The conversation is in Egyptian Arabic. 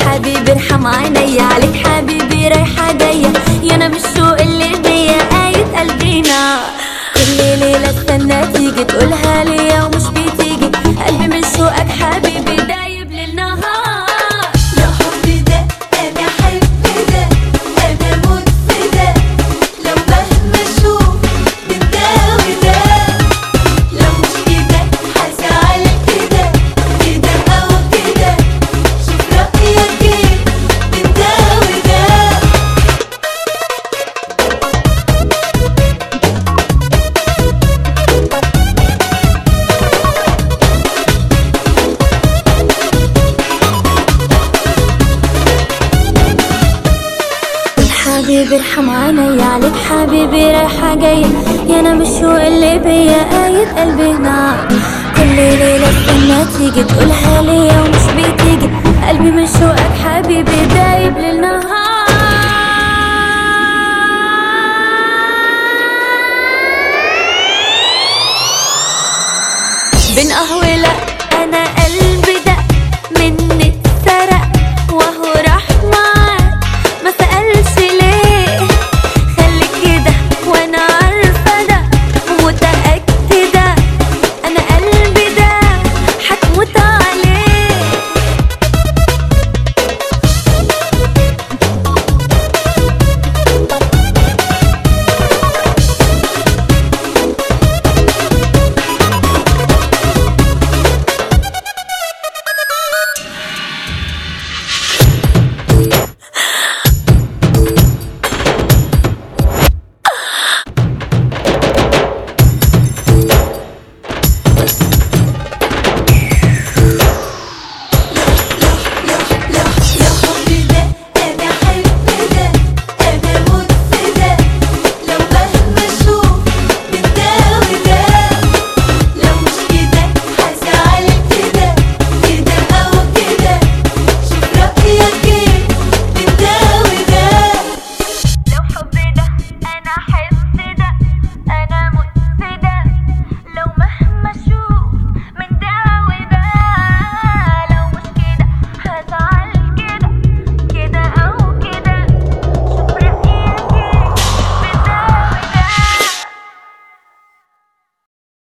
حبيبي ارحم عيني عليك حبيبي رايحة جاية يا انا مش الشوق اللي بيا قايد قلبينا كل ليلة استنى تيجي تقولها ليا ومش بتيجي قلبي من شوقك حبيبي دايب للنهار يا حبي ده انا احب ده انا اموت في ده لو مهما اشوف من ده وده لو مش كده هزعل كده كده او كده شوف رايك ايه من ده وده حبيبي ارحم عيني عليك حبيبي رايحة جاية يا انا مش الشوق اللي بيا قايد قلبي نار كل ليلة استنى تيجي تقولها ليا ومش بتيجي قلبي من شوقك حبيبي دايب للنهار بين قهوة لا